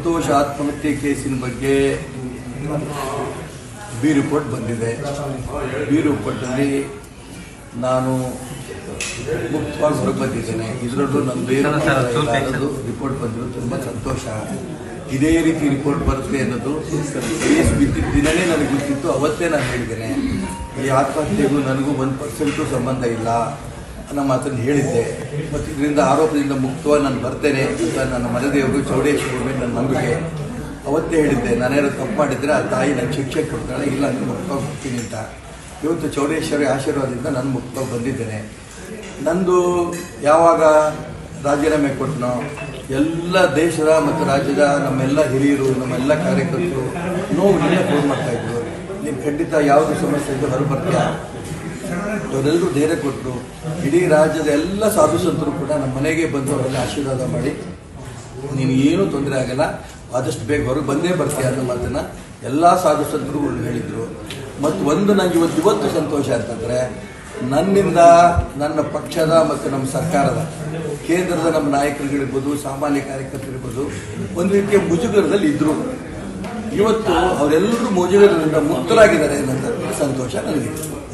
ಸಂತೋಷ ಆತ್ಮಹತ್ಯೆ ಕೇಸಿನ ಬಗ್ಗೆ ಬಿ ರಿಪೋರ್ಟ್ ಬಂದಿದೆ ಬಿ ರಿಪೋರ್ಟಲ್ಲಿ ನಾನು ಮುಕ್ತವಾಗಿ ಹೊರಗೆ ಬಂದಿದ್ದೇನೆ ಇದರಲ್ಲೂ ನನ್ನ ಬೇರೆ ರಿಪೋರ್ಟ್ ಬಂದಿರೋದು ತುಂಬ ಸಂತೋಷ ಇದೇ ರೀತಿ ರಿಪೋರ್ಟ್ ಬರುತ್ತೆ ಅನ್ನೋದು ಕೇಸ್ ಬಿದ್ದಿದ್ದ ದಿನನೇ ನನಗೆ ಗೊತ್ತಿತ್ತು ಅವತ್ತೇ ನಾನು ಹೇಳಿದ್ದೇನೆ ಈ ಆತ್ಮಹತ್ಯೆಗೂ ನನಗೂ ಒಂದು ಪರ್ಸೆಂಟು ಸಂಬಂಧ ಇಲ್ಲ ಅನ್ನೋ ಮಾತನ್ನು ಹೇಳಿದ್ದೆ ಮತ್ತು ಇದರಿಂದ ಆರೋಪದಿಂದ ಮುಕ್ತವಾಗಿ ನಾನು ಬರ್ತೇನೆ ಅಂತ ನನ್ನ ಮನೆದೇವರು ಚೌಡೇಶ್ವರ ಮೇಲೆ ನನ್ನ ನಂಬಿಕೆ ಅವತ್ತೇ ಹೇಳಿದ್ದೆ ನಾನೇನೋ ತಪ್ಪು ಮಾಡಿದರೆ ಆ ತಾಯಿ ನನ್ನ ಶಿಕ್ಷೆ ಕೊಡ್ತಾಳೆ ಇಲ್ಲ ನಾನು ಮುಕ್ತವಾಗಿ ಬರ್ತೀನಿ ಅಂತ ಇವತ್ತು ಚೌಡೇಶ್ವರಿ ಆಶೀರ್ವಾದದಿಂದ ನಾನು ಮುಕ್ತವಾಗಿ ಬಂದಿದ್ದೇನೆ ನಂದು ಯಾವಾಗ ರಾಜೀನಾಮೆ ಕೊಟ್ಟನೋ ಎಲ್ಲ ದೇಶದ ಮತ್ತು ರಾಜ್ಯದ ನಮ್ಮೆಲ್ಲ ಹಿರಿಯರು ನಮ್ಮೆಲ್ಲ ಕಾರ್ಯಕರ್ತರು ನೋವಿನಿಂದ ಫೋನ್ ಮಾಡ್ತಾಯಿದ್ರು ನೀನು ಖಂಡಿತ ಯಾವುದು ಸಮಸ್ಯೆ ಇದ್ದು ಹೊರಬರ್ತೀಯಾ ಅವರೆಲ್ಲರೂ ಧೈರ್ಯ ಕೊಟ್ಟರು ಇಡೀ ರಾಜ್ಯದ ಎಲ್ಲ ಸಾಧು ಸಂತರು ಕೂಡ ನಮ್ಮ ಮನೆಗೆ ಬಂದು ಅವರೆಲ್ಲ ಆಶೀರ್ವಾದ ಮಾಡಿ ನೀನು ಏನೂ ತೊಂದರೆ ಆಗಲ್ಲ ಆದಷ್ಟು ಬೇಗ ಹೊರಗೆ ಬಂದೇ ಬರ್ತೀಯ ಅನ್ನೋ ಮಾತನ್ನು ಎಲ್ಲ ಸಾಧು ಸಂತರುಗಳು ಹೇಳಿದರು ಮತ್ತು ಒಂದು ನನಗೆ ಇವತ್ತು ಇವತ್ತು ಸಂತೋಷ ಅಂತಂದರೆ ನನ್ನಿಂದ ನನ್ನ ಪಕ್ಷದ ಮತ್ತು ನಮ್ಮ ಸರ್ಕಾರದ ಕೇಂದ್ರದ ನಮ್ಮ ನಾಯಕರುಗಳಿರ್ಬೋದು ಸಾಮಾನ್ಯ ಕಾರ್ಯಕರ್ತರಿರ್ಬೋದು ಒಂದು ರೀತಿಯ ಮುಜುಗರದಲ್ಲಿ ಇದ್ದರು ಇವತ್ತು ಅವರೆಲ್ಲರೂ ಮುಜುಗರದಿಂದ ಮುಕ್ತರಾಗಿದ್ದಾರೆ ಅನ್ನೋ ಸಂತೋಷ ನನಗೆ